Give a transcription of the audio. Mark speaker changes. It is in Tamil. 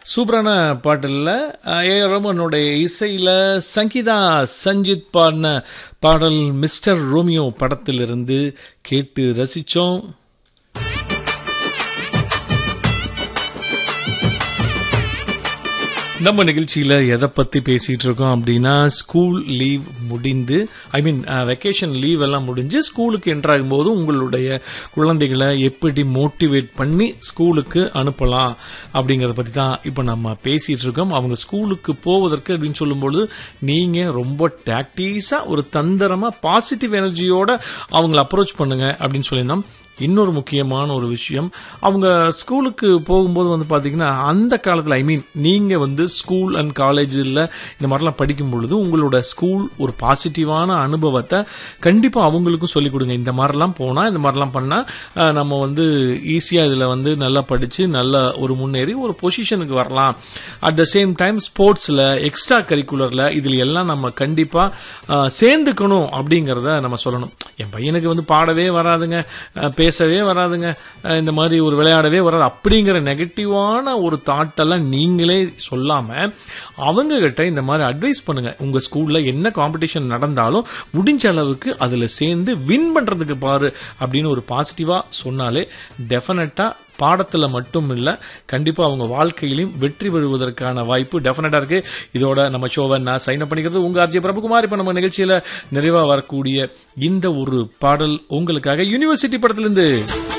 Speaker 1: சூப்பரான பாடலில் ஏ ரமனுடைய இசையில் சங்கீதா சஞ்சித் பாடின பாடல் மிஸ்டர் ரோமியோ படத்திலிருந்து கேட்டு ரசித்தோம் நம்ம நிகழ்ச்சியில் எதை பற்றி பேசிகிட்டு இருக்கோம் அப்படின்னா ஸ்கூல் லீவ் முடிந்து ஐ மீன் வெக்கேஷன் லீவ் எல்லாம் முடிஞ்சு ஸ்கூலுக்கு என்ட்ராகும் போது உங்களுடைய குழந்தைகளை எப்படி மோட்டிவேட் பண்ணி ஸ்கூலுக்கு அனுப்பலாம் அப்படிங்கிறத பற்றி தான் இப்போ நம்ம பேசிகிட்டு இருக்கோம் அவங்க ஸ்கூலுக்கு போவதற்கு அப்படின்னு சொல்லும்பொழுது நீங்கள் ரொம்ப டாக்டீஸாக ஒரு தந்திரமாக பாசிட்டிவ் எனர்ஜியோட அவங்கள அப்ரோச் பண்ணுங்க அப்படின்னு சொல்லியிருந்தோம் இன்னொரு முக்கியமான ஒரு விஷயம் அவங்க ஸ்கூலுக்கு போகும்போது வந்து பார்த்தீங்கன்னா அந்த காலத்தில் ஐ மீன் நீங்கள் வந்து ஸ்கூல் அண்ட் காலேஜில் இந்த மாதிரிலாம் படிக்கும் பொழுது உங்களோட ஸ்கூல் ஒரு பாசிட்டிவான அனுபவத்தை கண்டிப்பாக அவங்களுக்கும் சொல்லிக் கொடுங்க இந்த மாதிரிலாம் போனால் இந்த மாதிரிலாம் பண்ணால் நம்ம வந்து ஈஸியாக இதில் வந்து நல்லா படித்து நல்லா ஒரு முன்னேறி ஒரு பொசிஷனுக்கு வரலாம் அட் த சேம் டைம் ஸ்போர்ட்ஸில் எக்ஸ்ட்ரா கரிக்குலரில் இதில் எல்லாம் நம்ம கண்டிப்பாக சேர்ந்துக்கணும் அப்படிங்கிறத நம்ம சொல்லணும் என் பையனுக்கு வந்து பாடவே வராதுங்க பேசவே வராதுங்க இந்த மாதிரி ஒரு விளையாடவே வராது அப்படிங்கிற நெகட்டிவான ஒரு தாட்டெல்லாம் நீங்களே சொல்லாமல் அவங்கக்கிட்ட இந்த மாதிரி அட்வைஸ் பண்ணுங்க உங்கள் ஸ்கூலில் என்ன காம்படிஷன் நடந்தாலும் முடிஞ்ச அளவுக்கு அதில் சேர்ந்து வின் பண்ணுறதுக்கு பாரு அப்படின்னு ஒரு பாசிட்டிவாக சொன்னாலே டெஃபினட்டாக பாடத்தில் மட்டும் இல்லை கண்டிப்பாக அவங்க வாழ்க்கையிலையும் வெற்றி பெறுவதற்கான வாய்ப்பு டெஃபினட்டாக இருக்குது இதோட நம்ம ஷோவை நான் சைன் அப் பண்ணிக்கிறது உங்கள் ஆர்ஜி பிரபுகுமார் இப்போ நம்ம நிகழ்ச்சியில் நிறைவாக வரக்கூடிய இந்த ஒரு பாடல் உங்களுக்காக யூனிவர்சிட்டி படத்துலேருந்து